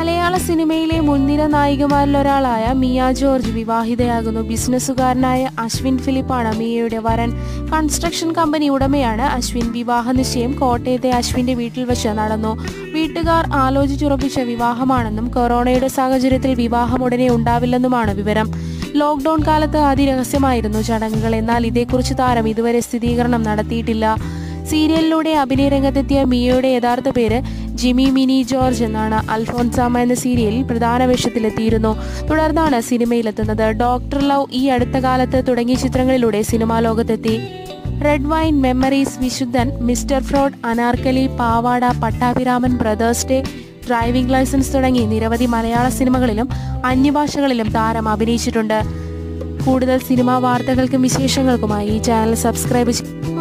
മലയാള സിനിമയിലെ മുൻനിര നായികമാരിൽ ഒരാളായ മിയ ജോർജ് വിവാഹിതയാകുന്നു ബിസിനസ്സുകാരനായ അശ്വിൻ ഫിലിപ്പാണ് മിയയുടെ വരൻ കൺസ്ട്രക്ഷൻ കമ്പനി ഉടമയാണ് അശ്വിൻ വിവാഹ നിശ്ചയം കോട്ടയത്തെ അശ്വിന്റെ വീട്ടിൽ വെച്ച് നടന്നു വീട്ടുകാർ ആലോചിച്ചുറപ്പിച്ച വിവാഹമാണെന്നും കൊറോണയുടെ സാഹചര്യത്തിൽ വിവാഹം ഉടനെ ഉണ്ടാവില്ലെന്നുമാണ് വിവരം ലോക്ക്ഡൌൺ കാലത്ത് അതിരഹസ്യമായിരുന്നു ചടങ്ങുകൾ എന്നാൽ ഇതേക്കുറിച്ച് താരം ഇതുവരെ സ്ഥിരീകരണം നടത്തിയിട്ടില്ല സീരിയലിലൂടെ അഭിനയ രംഗത്തെത്തിയ മിയയുടെ യഥാർത്ഥ പേര് ജിമി മിനി ജോർജ് എന്നാണ് അൽഫോൻസാമ എന്ന സീരിയലിൽ പ്രധാന വേഷത്തിലെത്തിയിരുന്നു തുടർന്നാണ് സിനിമയിലെത്തുന്നത് ഡോക്ടർ ലവ് ഈ അടുത്ത കാലത്ത് തുടങ്ങിയ ചിത്രങ്ങളിലൂടെ സിനിമാ ലോകത്തെത്തി Red Wine Memories Vishudhan Mister Fraud Anarkali Pavada Pattabhiraman Brothers Day Driving Licence തുടങ്ങി നിരവധി മലയാള സിനിമകളിലും അന്യഭാഷകളിലും താരം അഭിനയിച്ചിട്ടുണ്ട് കൂടുതൽ സിനിമാ വാർത്തകൾക്കും വിശേഷങ്ങൾക്കുമായി ഈ ചാനൽ സബ്സ്ക്രൈബ് ചെയ്യും